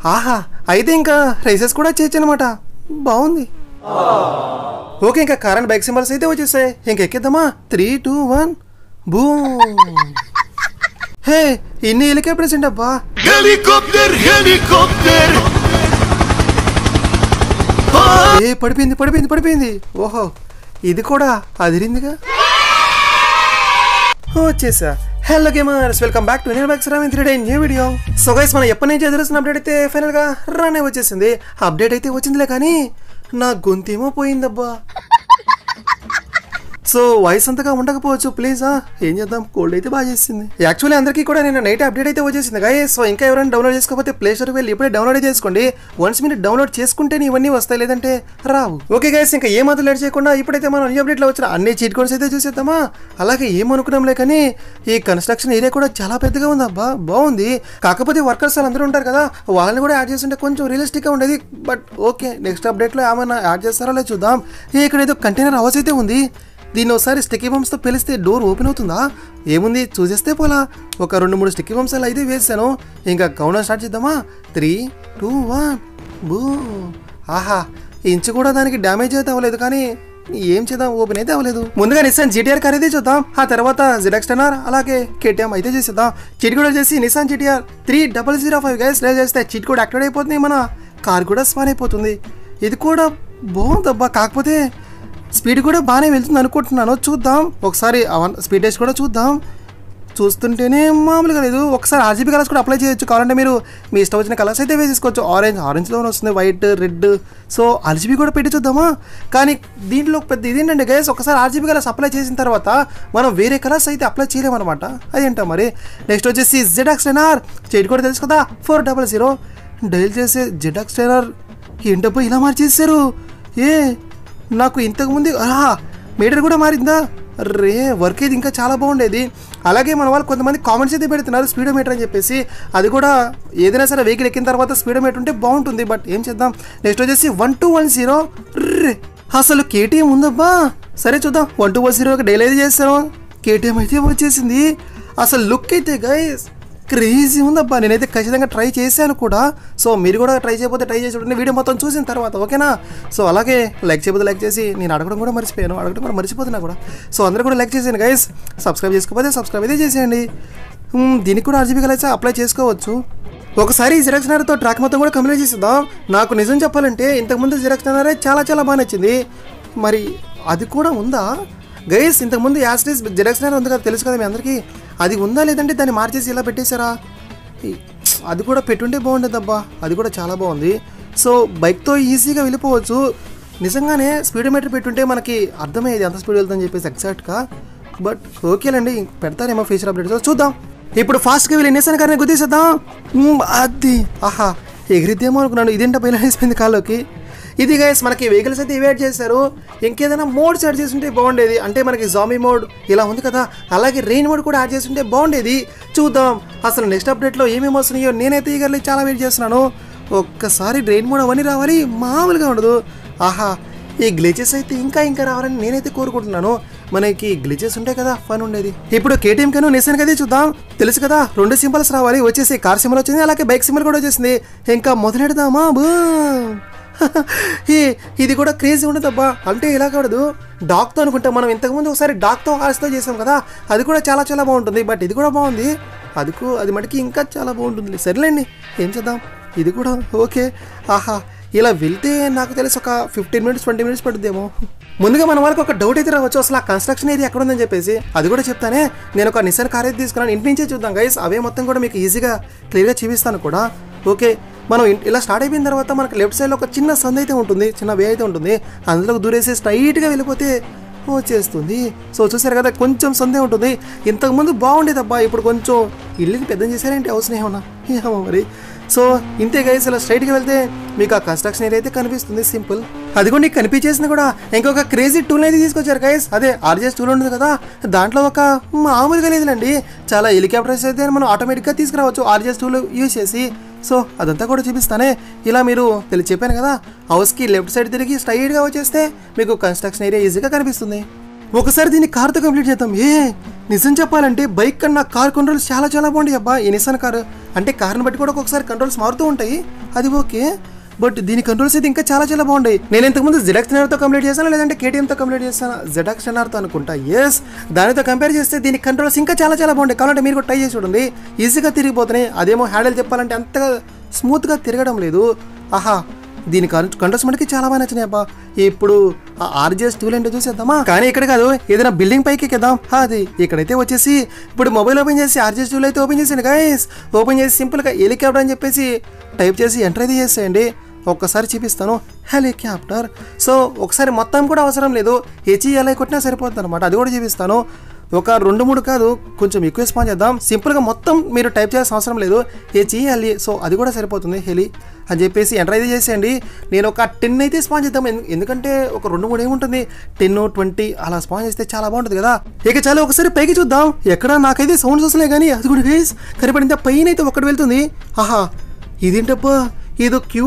ఆహా అయితే ఇంకా రైసెస్ కూడా చేయొచ్చు అనమాట బాగుంది ఓకే ఇంకా కార్ అండ్ బైక్ సింబల్స్ అయితే వచ్చేసాయి ఇంకా ఎక్కిద్దామా త్రీ టూ వన్ బూ హే ఇన్ని హెలికాప్టర్స్ ఏంటి అబ్బా Helikopter, helikopter. ఏ పడిపోయింది పడిపోయింది పడిపోయింది ఓహో ఇది కూడా అదిరిందిగా వచ్చేసా hello gamers welcome back to నేను బ్యాక్ రామిన్ three day new video so guys మనం ఎప్పటి నుంచి ఎదురుస్తున్న అప్డేట్ అయితే ఫైనల్ గా రానే వచ్చేసింది అప్డేట్ అయితే వచ్చిందిలే కానీ నా గొంతేమో పోయిందబ్బా సో వాయిస్ అంతగా ఉండకపోవచ్చు ప్లీజ్ ఏం చేద్దాం కోల్డ్ అయితే బాగా చేసింది యాక్చువల్లీ అందరికీ కూడా నేను నైట్ అప్డేట్ అయితే వచ్చేసింది గాయ సో ఇంకా ఎవరైనా డౌన్లోడ్ చేసుకోకపోతే ప్లే స్టోర్కి వెళ్ళి ఇప్పుడే డౌన్లోడ్ చేసుకోండి వన్స్ మీరు డౌన్లోడ్ చేసుకుంటేనే ఇవన్నీ వస్తాయి లేదంటే రావు ఓకే గైస్ ఇంకా ఏ మాత్రం లేట్ చేయకుండా ఇప్పుడైతే మనం ఈ అప్డేట్లో వచ్చిన అన్ని చీట్ కోడ్స్ అయితే చూసేద్దామా అలాగే ఏమనుకున్నాంలే కానీ ఈ కన్స్ట్రక్షన్ ఏరియా కూడా చాలా పెద్దగా ఉంది అబ్బా బాగుంది కాకపోతే వర్కర్స్ అందరూ ఉంటారు కదా వాళ్ళని కూడా యాడ్ చేస్తుంటే కొంచెం రియలిస్టిక్గా ఉండేది బట్ ఓకే నెక్స్ట్ అప్డేట్లో ఏమైనా యాడ్ చేస్తారో లేదు చూద్దాం ఏ, ఇక్కడ ఏదో కంటైనర్ హౌస్ అయితే ఉంది దీన్ని ఒకసారి స్టిక్కీ బంప్స్తో పిలిస్తే డోర్ ఓపెన్ అవుతుందా ఏముంది చూసేస్తే పోలా ఒక రెండు మూడు స్టిక్కీ బంప్స్ అలా అయితే వేసాను ఇంకా కౌంటర్ స్టార్ట్ చేద్దామా త్రీ టూ వన్ బూ ఆహా ఇంచు కూడా దానికి డ్యామేజ్ అయితే అవ్వలేదు కానీ ఏం చేద్దాం ఓపెన్ అయితే అవ్వలేదు ముందుగా నిసాన్ జీటీఆర్ కార్ అయితే చూద్దాం ఆ తర్వాత జిడెక్స్ టెనర్ అలాగే కేటీఎం అయితే చేసేద్దాం చీట్ కూడా చేసి Nissan GTR three double zero five guys race చేస్తే చీట్ కూడా యాక్టివేట్ అయిపోతుంది మన కార్ కూడా స్పాన్ అయిపోతుంది ఇది కూడా బాగుందబ్బా కాకపోతే స్పీడ్ కూడా బాగానే వెళ్తుంది అనుకుంటున్నాను చూద్దాం ఒకసారి అవన్ స్పీడ్ టెస్ట్ కూడా చూద్దాం చూస్తుంటేనే మామూలుగా లేదు ఒకసారి ఆర్జీబీ కలర్స్ కూడా అప్లై చేయొచ్చు కావాలంటే మీరు మీ ఇష్టం వచ్చిన కలర్స్ అయితే వేసేసుకోవచ్చు ఆరెంజ్ ఆరెంజ్లో వస్తుంది వైట్ రెడ్ సో ఆర్జీబీ కూడా పెట్టి చూద్దామా కానీ దీంట్లో పెద్ద ఇదేంటంటే గైస్ ఒకసారి ఆర్జీబీ కలర్స్ అప్లై చేసిన తర్వాత మనం వేరే కలర్స్ అయితే అప్లై చేయలేమన్నమాట అదేంటో మరి నెక్స్ట్ వచ్చేసి జెడాక్స్ టెనర్ చేతి కూడా తెలుసు కదా ఫోర్ డబల్ జీరో డైల్ చేసే జెడాక్స్ టెనర్ ఏంటబ్బా ఇలా మార్చేసారు ఏ నాకు ఇంతకుముందు ఆహా మీటర్ కూడా మారిందా రే వర్క్ అయితే ఇంకా చాలా బాగుండేది అలాగే మన వాళ్ళు కొంతమంది కామెంట్స్ అయితే పెడుతున్నారు స్పీడోమీటర్ అని చెప్పేసి అది కూడా ఏదైనా సరే వెహికల్ ఎక్కిన తర్వాత స్పీడోమీటర్ ఉంటే బాగుంటుంది బట్ ఏం చేద్దాం నెక్స్ట్ వచ్చేసి వన్ టూ వన్ జీరో రే అసలు కేటీఎం ఉందబ్బా సరే చూద్దాం one two one zero daily అయితే చేస్తాను కేటీఎం అయితే వచ్చేసింది అసలు లుక్ అయితే గైస్ క్రేజీ ఉందబ్బా నేనైతే ఖచ్చితంగా ట్రై చేశాను కూడా సో మీరు కూడా ట్రై చేయకపోతే ట్రై చేసి చూడండి వీడియో మొత్తం చూసిన తర్వాత ఓకేనా సో అలాగే లైక్ చేయకపోతే లైక్ చేసి నేను అడగడం కూడా మర్చిపోయాను అడగడం కూడా మర్చిపోతున్నా కూడా సో అందరూ కూడా లైక్ చేసేయండి గైస్ సబ్స్క్రైబ్ చేసుకోకపోతే సబ్స్క్రైబ్ అయితే చేసేయండి మ్, దీనికి కూడా ఆర్జీబీ కలిసి అప్లై చేసుకోవచ్చు ఒకసారి ఈ జిరాక్స్ నగర్తో ట్రాక్ మొత్తం కూడా కంప్లీట్ చేసేద్దాం నాకు నిజం చెప్పాలంటే ఇంతకుముందు జిరాక్స్ నగరే చాలా చాలా బాగా నచ్చింది మరి అది కూడా ఉందా గైస్ ఇంతకుముందు యాస్టీస్ జిరాక్స్ నగర్ ఉంది కదా తెలుసు కదా మీ అందరికీ అది ఉందా లేదంటే దాన్ని మార్చేసి ఇలా పెట్టేశారా ఈ- అది కూడా పెట్టుంటే బాగుండేది అబ్బా అది కూడా చాలా బాగుంది సో బైక్తో ఈజీగా వెళ్ళిపోవచ్చు నిజంగానే స్పీడోమీటర్ పెట్టుంటే మనకి అర్థమయ్యేది ఎంత స్పీడ్ వెళ్తుందని చెప్పేసి ఎగ్జాక్ట్గా బట్ ఓకేలండి ఇంక పెడతారేమో ఫ్యూచర్ అప్డేట్స్ చూద్దాం ఇప్పుడు ఫాస్ట్గా వెళ్ళి నిసాన్ గారిని గుద్దేసేద్దాం మ్, అది ఆహా ఎగిరిద్దేమో అనుకున్నాను ఇదేంటో పైన వేసిపోయింది కాల్లోకి ఇది గైస్ మనకి వెహికల్స్ అయితే ఇవేట్ చేశారు ఇంకేదైనా మోడ్స్ యాడ్ చేస్తుంటే బాగుండేది అంటే మనకి జామీ మోడ్ ఇలా ఉంది కదా అలాగే రెయిన్ మోడ్ కూడా యాడ్ చేస్తుంటే బాగుండేది చూద్దాం అసలు నెక్స్ట్ అప్డేట్లో ఏమేమి వస్తున్నాయో నేనైతే ఈగర్లీ చాలా వెయిట్ చేస్తున్నాను ఒక్కసారి రెయిన్ మోడ్ అవన్నీ రావాలి మామూలుగా ఉండదు ఆహా ఈ గ్లిచెస్ అయితే ఇంకా ఇంకా రావాలని నేనైతే కోరుకుంటున్నాను మనకి గ్లిచెస్ ఉంటాయి కదా ఫన్ ఉండేది ఇప్పుడు కేటీఎం కను నిసాన్ కదే చూద్దాం తెలుసు కదా రెండు సింబల్స్ రావాలి వచ్చేసి కార్ సింబల్ వచ్చింది అలాగే బైక్ సింబల్ కూడా వచ్చేసింది ఇంకా మొదలెడదామా బూ ఈ ఇది కూడా క్రేజీ ఉండదబ్బా అంటే ఇలా కాదు డాక్తో అనుకుంటే మనం ఇంతకుముందు ఒకసారి డాక్తో హార్స్తో చేసాం కదా అది కూడా చాలా చాలా బాగుంటుంది బట్ ఇది కూడా బాగుంది అది కూ- అది మటుకి ఇంకా చాలా బాగుంటుంది సరేలేండి ఏం చేద్దాం ఇది కూడా ఓకే ఆహా ఇలా వెళ్తే నాకు తెలిసి ఒక ఫిఫ్టీన్ మినిట్స్ ట్వంటీ మినిట్స్ పడుతుందేమో ముందుగా మన వాళ్ళకి ఒక డౌట్ అయితే రావచ్చు అసలు ఆ కన్స్ట్రక్షన్ ఏరియా ఎక్కడ ఉందని చెప్పేసి అది కూడా చెప్తానే నేను ఒక నిసాన్ కార్ అయితే తీసుకున్నాను ఇంటి నుంచే చూద్దాం గైస్ అవే మొత్తం కూడా మీకు ఈజీగా క్లియర్గా చూపిస్తాను కూడా ఓకే మనం ఇన్- ఇలా స్టార్ట్ అయిపోయిన తర్వాత మనకి లెఫ్ట్ సైడ్లో ఒక చిన్న సంద అయితే ఉంటుంది చిన్న వే అయితే ఉంటుంది అందులోకి దూరేసి స్ట్రైట్గా వెళ్ళిపోతే వచ్చేస్తుంది సో చూసారు కదా కొంచెం సందే ఉంటుంది ఇంతకుముందు బాగుండేది అబ్బా ఇప్పుడు కొంచెం ఇల్లుని పెద్ద చేశారేంటి అవసరం ఏమన్నా ఏమో మరి సో ఇంతే గైస్ ఇలా స్ట్రైట్గా వెళ్తే మీకు ఆ కన్స్ట్రక్షన్ ఏరియా అయితే కనిపిస్తుంది సింపుల్ అది కూడా నీకు కనిపించేసింది కూడా ఇంకొక క్రేజీ టూల్ అయితే తీసుకొచ్చారు గైస్ అదే ఆర్జెస్ టూల్ ఉంటుంది కదా దాంట్లో ఒక మామూలుగా లేదులేండి చాలా హెలికాప్టర్స్ అయితే మనం ఆటోమేటిక్గా తీసుకురావచ్చు ఆర్జెస్ టూల్ యూజ్ చేసి సో అదంతా కూడా చూపిస్తానే ఇలా మీరు తెలిసి చెప్పాను కదా హౌస్కి లెఫ్ట్ సైడ్ తిరిగి స్ట్రైట్గా వచ్చేస్తే మీకు కన్స్ట్రక్షన్ ఏరియా ఈజీగా కనిపిస్తుంది ఒకసారి దీన్ని కార్తో కంప్లీట్ చేద్దాం ఏ నిజం చెప్పాలంటే బైక్ కన్నా కార్ కంట్రోల్స్ చాలా చాలా బాగుంటాయి అబ్బా ఈ నిసాన్ కారు అంటే కార్ని బట్టి కూడా ఒక్కొక్కసారి కంట్రోల్స్ మారుతూ ఉంటాయి అది ఓకే బట్ దీని కంట్రోల్స్ అయితే ఇంకా చాలా చాలా బాగుంటాయి నేను ఇంతకుముందు జెడాక్స్ తో కంప్లీట్ చేశాను లేదంటే KTM తో కంప్లీట్ చేస్తాను జెడాక్స్ తో అనుకుంటా ఎస్ దానితో కంపేర్ చేస్తే దీని కంట్రోల్స్ ఇంకా చాలా చాలా బాగుంటాయి కావాలంటే మీరు కూడా ట్రై చేసి చూడండి ఈజీగా తిరిగిపోతున్నాయి అదేమో హ్యాండిల్ చెప్పాలంటే అంతగా స్మూత్గా తిరగడం లేదు ఆహా దీని కంట్రోల్స్ మనకి చాలా బాగా నచ్చినాయి అబ్బా ఇప్పుడు ఆర్జేఎస్ టూల్ ఏంటో చూసేద్దామా కానీ ఇక్కడ కాదు ఏదైనా బిల్డింగ్ పైకి ఎక్కేద్దాం హా, అది ఇక్కడైతే వచ్చేసి ఇప్పుడు మొబైల్ ఓపెన్ చేసి ఆర్జేఎస్ టూల్ అయితే ఓపెన్ చేసాను గైస్ ఓపెన్ చేసి సింపుల్గా హెలికాప్టర్ అని చెప్పేసి టైప్ చేసి ఎంటర్ అయితే చేసేయండి ఒక్కసారి చూపిస్తాను హెలికాప్టర్ సో ఒకసారి మొత్తం కూడా అవసరం లేదు హెచ్ఈఎల్ఐ కొట్టినా సరిపోతుంది అనమాట అది కూడా చూపిస్తాను ఒక రెండు మూడు కాదు కొంచెం ఎక్కువ స్పాన్ చేద్దాం సింపుల్గా మొత్తం మీరు టైప్ చేయాల్సిన అవసరం లేదు హెచ్ఈఎల్ఈ సో అది కూడా సరిపోతుంది హెలి అని చెప్పేసి ఎంటర్ అయితే చేసేయండి నేను ఒక టెన్ అయితే స్పాన్ చేద్దాం ఎందు- ఎందుకంటే ఒక రెండు మూడు ఏముంటుంది టెన్ ట్వంటీ అలా స్పాన్ చేస్తే చాలా బాగుంటుంది కదా ఇక చాలా ఒకసారి పైకి చూద్దాం ఎక్కడ నాకైతే సౌండ్స్ వస్తున్నాయి కానీ అది కూడా గైస్ కనపడింది పైన అయితే ఒకటి వెళ్తుంది ఆహా ఇదేంటబ్బా ఏదో క్యూ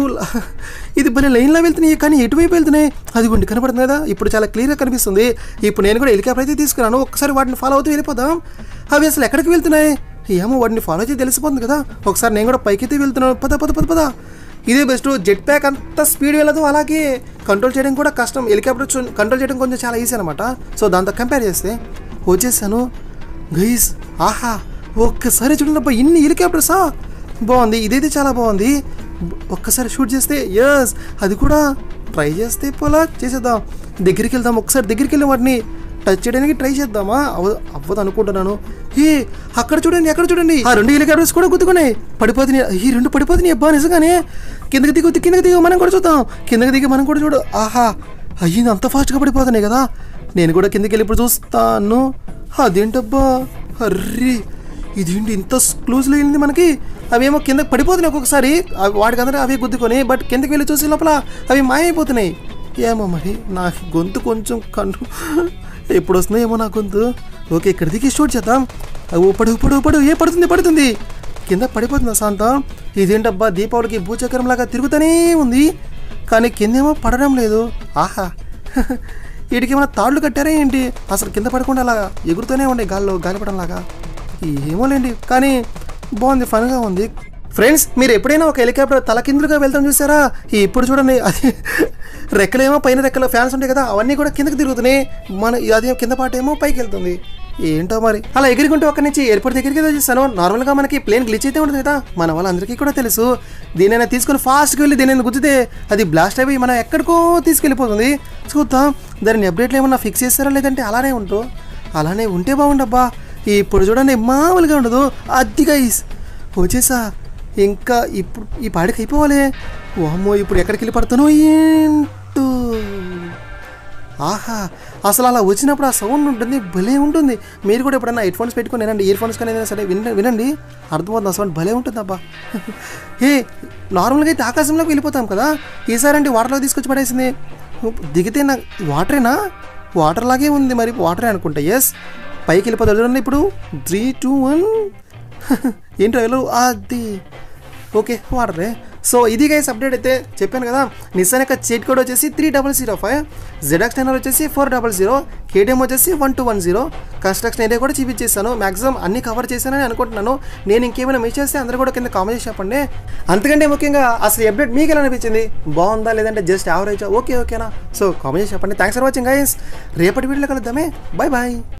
ఇది భలే లైన్లో వెళ్తున్నాయి కానీ ఎటువైపు వెళ్తున్నాయి అదిగోండి కనపడుతుంది కదా ఇప్పుడు చాలా క్లియర్గా కనిపిస్తుంది ఇప్పుడు నేను కూడా హెలికాప్టర్ అయితే తీసుకున్నాను ఒకసారి వాటిని ఫాలో అవుతూ వెళ్ళిపోదాం అవి అసలు ఎక్కడికి వెళ్తున్నాయి ఏమో వాటిని ఫాలో అయితే తెలిసిపోతుంది కదా ఒకసారి నేను కూడా పైకైతే వెళ్తున్నాను పద పద పద పద ఇదే బెస్ట్ జెట్ ప్యాక్ అంత స్పీడ్ వెళ్ళదు అలాగే కంట్రోల్ చేయడం కూడా కష్టం హెలికాప్టర్ చూ- కంట్రోల్ చేయడం కొంచెం చాలా ఈజీ అనమాట సో దాంతో కంపేర్ చేస్తే వచ్చేసాను గైస్ ఆహా ఒక్కసారి చూడండి అబ్బా ఇన్ని హెలికాప్టర్సా బాగుంది ఇదైతే చాలా బాగుంది బ- ఒక్కసారి షూట్ చేస్తే ఎస్ అది కూడా ట్రై చేస్తే పోలా చేసేద్దాం దగ్గరికి వెళ్దాం ఒకసారి దగ్గరికి వెళ్ళి వాటిని టచ్ చేయడానికి ట్రై చేద్దామా అవ అవ్వదు అనుకుంటున్నాను ఏ అక్కడ చూడండి అక్కడ చూడండి ఆ రెండు హెలికాప్టర్స్ కూడా గుద్దుకున్నాయి పడిపోతున్నాయి ఈ రెండు పడిపోతున్నాయి అబ్బా నిజంగానే కిందకి దిగు కిందకి దిగు మనం కూడా చూద్దాం కిందకి దిగి మనం కూడా చూడు ఆహా అయ్యింది అంత ఫాస్ట్గా పడిపోతున్నాయి కదా నేను కూడా కిందకి వెళ్ళి ఇప్పుడు చూస్తాను అదేంటబ్బా అర్రీ ఇదేంటి ఇంత క్లూజ్లో వెళ్ళింది మనకి అవేమో కిందకి పడిపోతున్నాయి ఒక్కొక్కసారి అవి వాటికి అందరూ అవి గుద్దుకొని బట్ కిందకి వెళ్ళి చూసే లోపల అవి మాయమైపోతున్నాయి ఏమో మరి నా గొంతు కొంచెం కన్ను ఎప్పుడు వస్తుందో ఏమో నా గొంతు ఓకే ఇక్కడ దిగి షూట్ చేద్దాం అవి పడు పడు పడు ఏ పడుతుంది పడుతుంది కింద పడిపోతుంది శాంతం ఇదేంటబ్బా దీపావళికి భూచక్రం లాగా తిరుగుతూనే ఉంది కానీ కిందేమో పడడం లేదు ఆహా వీటికి ఏమైనా తాళ్ళు కట్టారా ఏంటి అసలు కింద పడకుండా అలా ఎగురుతూనే ఉండే గాల్లో గాలిపడం లాగా ఏమోలేండి కానీ బాగుంది ఫన్గా ఉంది ఫ్రెండ్స్ మీరు ఎప్పుడైనా ఒక హెలికాప్టర్ తలకిందులుగా వెళ్తాం చూసారా ఈ ఇప్పుడు చూడండి అది రెక్కలేమో పైన రెక్కల ఫ్యాన్స్ ఉంటాయి కదా అవన్నీ కూడా కిందకి తిరుగుతున్నాయి మన అది కింద పాట ఏమో పైకి వెళ్తుంది ఏంటో మరి అలా ఎగురుకుంటూ అక్కడి నుంచి ఎయిర్పోర్ట్ దగ్గరికి ఏదో చూస్తాను నార్మల్గా మనకి ప్లేన్ గ్లిచ్ అయితే ఉంటుంది కదా మన వాళ్ళందరికీ కూడా తెలుసు దీనైనా తీసుకొని ఫాస్ట్గా వెళ్ళి దీనైనా గుద్దితే అది బ్లాస్ట్ అయిపోయి మనం ఎక్కడికో తీసుకెళ్ళిపోతుంది చూద్దాం దాన్ని అప్డేట్లు ఏమన్నా ఫిక్స్ చేస్తారా లేదంటే అలానే ఉంటూ అలానే ఉంటే బాగుండబ్బా ఇప్పుడు చూడండి మామూలుగా ఉండదు అద్దిగా వచ్చేసా ఇంకా ఇప్పుడు ఈ పాడికి అయిపోవాలి ఓమ్మో ఇప్పుడు ఎక్కడికి వెళ్ళి పడతానో ఏంటో ఆహా అసలు అలా వచ్చినప్పుడు ఆ సౌండ్ ఉంటుంది భలే ఉంటుంది మీరు కూడా ఎప్పుడైనా హెడ్ ఫోన్స్ పెట్టుకొని వినండి ఇయర్ ఫోన్స్ కానీ ఏదైనా సరే విన వినండి అర్థమవుతుంది ఆ సౌండ్ భలే ఉంటుంది అబ్బా ఏ నార్మల్గా అయితే ఆకాశంలోకి వెళ్ళిపోతాం కదా ఈసారి అంటే వాటర్లో తీసుకొచ్చి పడేసింది దిగితే నా వాటరేనా వాటర్ లాగే ఉంది మరి వాటరే అనుకుంటా ఎస్ పైకి వెళ్ళిపోతాడు చూడండి ఇప్పుడు త్రీ టూ వన్ ఏంటో వెళ్ళు అది ఓకే వాడరే సో ఇది గైస్ అప్డేట్ అయితే చెప్పాను కదా నిస్సాన్ యొక్క చీట్ కోడ్ వచ్చేసి త్రీ డబల్ జీరో ఫైవ్ జెడాక్స్ టెనర్ వచ్చేసి ఫోర్ డబల్ జీరో కేటీఎం వచ్చేసి one two one zero construction area కూడా చూపించేస్తాను మాక్సిమం అన్ని కవర్ చేశానని అనుకుంటున్నాను నేను ఇంకేమైనా మిస్ చేస్తే అందరూ కూడా కింద కామెంట్ చేసి చెప్పండి అంతకంటే ముఖ్యంగా అసలు ఈ అప్డేట్ మీకు ఎలా అనిపించింది బాగుందా లేదంటే జస్ట్ యావరేజ్ ఓకే ఓకేనా సో కామెంట్ చేసి చెప్పండి థ్యాంక్స్ ఫర్ వాచింగ్ గైస్ రేపటి వీడియోలో కలుద్దామే బాయ్ బాయ్